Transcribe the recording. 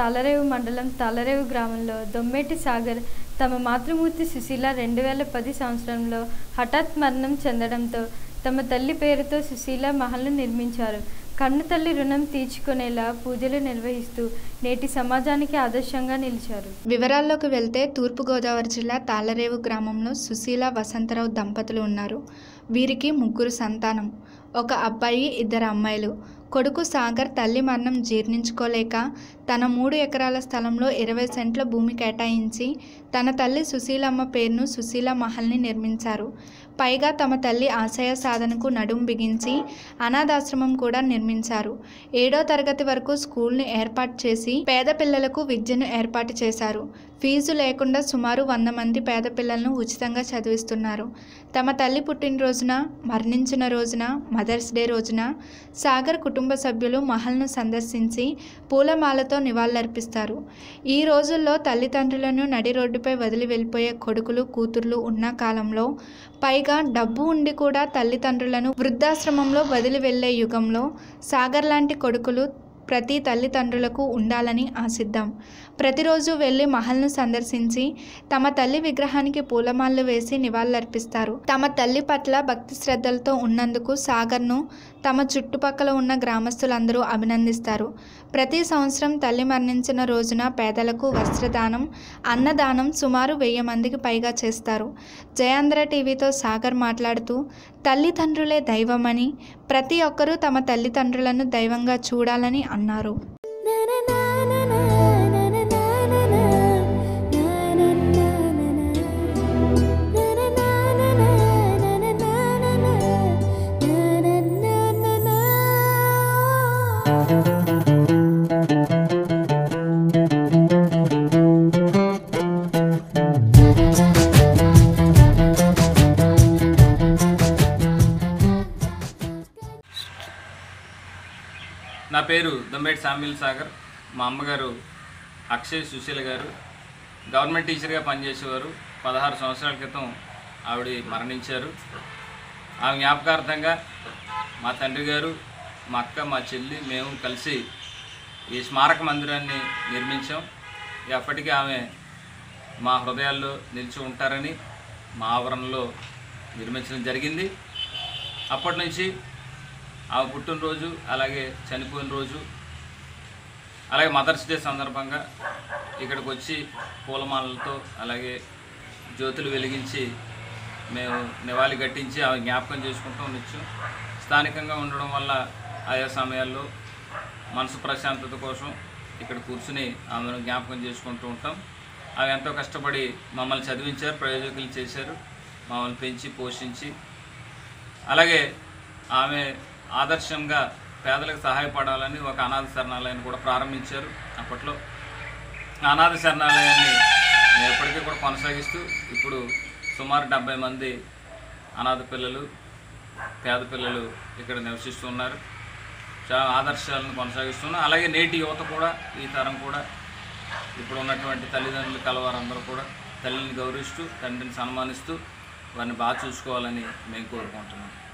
తాళరేవు మండలం తాళరేవు గ్రామంలో దొమ్మేటి సాగర్ తమ మాతృమూర్తి సుశీల రెండు వేల పది సంవత్సరంలో హఠాత్ మరణం చెందడంతో తమ తల్లి పేరుతో సుశీల మహల్ను నిర్మించారు కన్ను తల్లి రుణం తీర్చుకునేలా పూజలు నిర్వహిస్తూ నేటి సమాజానికి ఆదర్శంగా నిలిచారు వివరాల్లోకి వెళ్తే తూర్పుగోదావరి జిల్లా తాళరేవు గ్రామంలో సుశీల వసంతరావు దంపతులు ఉన్నారు వీరికి ముగ్గురు సంతానం ఒక అబ్బాయి ఇద్దరు అమ్మాయిలు కొడుకు సాగర్ తల్లి మరణం జీర్ణించుకోలేక తన మూడు ఎకరాల స్థలంలో ఇరవై సెంట్ల భూమి కేటాయించి తన తల్లి సుశీలమ్మ పేరును సుశీల మహల్ని నిర్మించారు పైగా తమ తల్లి ఆశయ సాధనకు నడుం బిగించి అనాథాశ్రమం కూడా నిర్మించారు ఏడో తరగతి వరకు స్కూల్ని ఏర్పాటు చేసి పేద పిల్లలకు విద్యను ఏర్పాటు చేశారు ఫీజు లేకుండా సుమారు వంద మంది పేద పిల్లలను ఉచితంగా చదివిస్తున్నారు తమ తల్లి పుట్టినరోజున మరణించిన రోజున మదర్స్ డే రోజున సాగర్ కుటుంబ సభ్యులు మహల్ను సందర్శించి పూలమాలతో నివాళులర్పిస్తారు ఈ రోజుల్లో తల్లిదండ్రులను నడి రోడ్డుపై వదిలి వెళ్ళిపోయే కొడుకులు కూతుర్లు ఉన్న కాలంలో పైగా డబ్బు ఉండి కూడా తల్లిదండ్రులను వృద్ధాశ్రమంలో వదిలి వెళ్ళే యుగంలో సాగర్ లాంటి కొడుకులు ప్రతి తల్లిదండ్రులకు ఉండాలని ఆశిద్దాం ప్రతిరోజు వెళ్ళి మహల్ను సందర్శించి తమ తల్లి విగ్రహానికి పూలమాలలు వేసి నివాళులర్పిస్తారు తమ తల్లి పట్ల భక్తి శ్రద్ధలతో ఉన్నందుకు సాగర్ను తమ చుట్టుపక్కల ఉన్న గ్రామస్తులందరూ అభినందిస్తారు ప్రతి సంవత్సరం తల్లి మరణించిన రోజున పేదలకు వస్త్రదానం అన్నదానం సుమారు వెయ్యి మందికి పైగా చేస్తారు జయాంధ్ర టీవీతో సాగర్ మాట్లాడుతూ తల్లిదండ్రులే దైవమని ప్రతి ఒక్కరూ తమ తల్లిదండ్రులను దైవంగా చూడాలని అన్నారు నా పేరు దొంబేటి సామిల్ సాగర్ మా అమ్మగారు అక్షయ్ సుశీల గారు గవర్నమెంట్ టీచర్గా పనిచేసేవారు పదహారు సంవత్సరాల క్రితం ఆవిడ మరణించారు ఆమె జ్ఞాపకార్థంగా మా తండ్రి గారు మా అక్క మా చెల్లి మేము కలిసి ఈ స్మారక మందిరాన్ని నిర్మించాం ఎప్పటికీ ఆమె మా హృదయాల్లో నిలిచి ఉంటారని మా ఆవరణలో నిర్మించడం జరిగింది అప్పటి నుంచి ఆమె పుట్టినరోజు అలాగే చనిపోయిన రోజు అలాగే మదర్స్ డే సందర్భంగా ఇక్కడికి వచ్చి పూలమాలలతో అలాగే జ్యోతులు వెలిగించి మేము నివాళి కట్టించి ఆమె జ్ఞాపకం చేసుకుంటూ నిత్యం స్థానికంగా ఉండడం వల్ల ఆయా సమయాల్లో మనసు ప్రశాంతత కోసం ఇక్కడ కూర్చుని ఆమెను జ్ఞాపకం చేసుకుంటూ ఉంటాం ఆమె ఎంతో కష్టపడి మమ్మల్ని చదివించారు ప్రయోజకులు చేశారు మమ్మల్ని పెంచి పోషించి అలాగే ఆమె ఆదర్శంగా పేదలకు సహాయపడాలని ఒక అనాథ శరణాలయాన్ని కూడా ప్రారంభించారు అప్పట్లో ఆ అనాథ శరణాలయాన్ని మేము ఎప్పటికీ కూడా కొనసాగిస్తూ ఇప్పుడు సుమారు డెబ్బై మంది అనాథ పిల్లలు పేద పిల్లలు ఇక్కడ నివసిస్తున్నారు చాలా ఆదర్శాలను కొనసాగిస్తున్నాం అలాగే నేటి యువత కూడా ఈ తరం కూడా ఇప్పుడు ఉన్నటువంటి తల్లిదండ్రులు కలవారందరూ కూడా తల్లిని గౌరవిస్తూ తండ్రిని సన్మానిస్తూ వారిని బాగా చూసుకోవాలని మేము కోరుకుంటున్నాం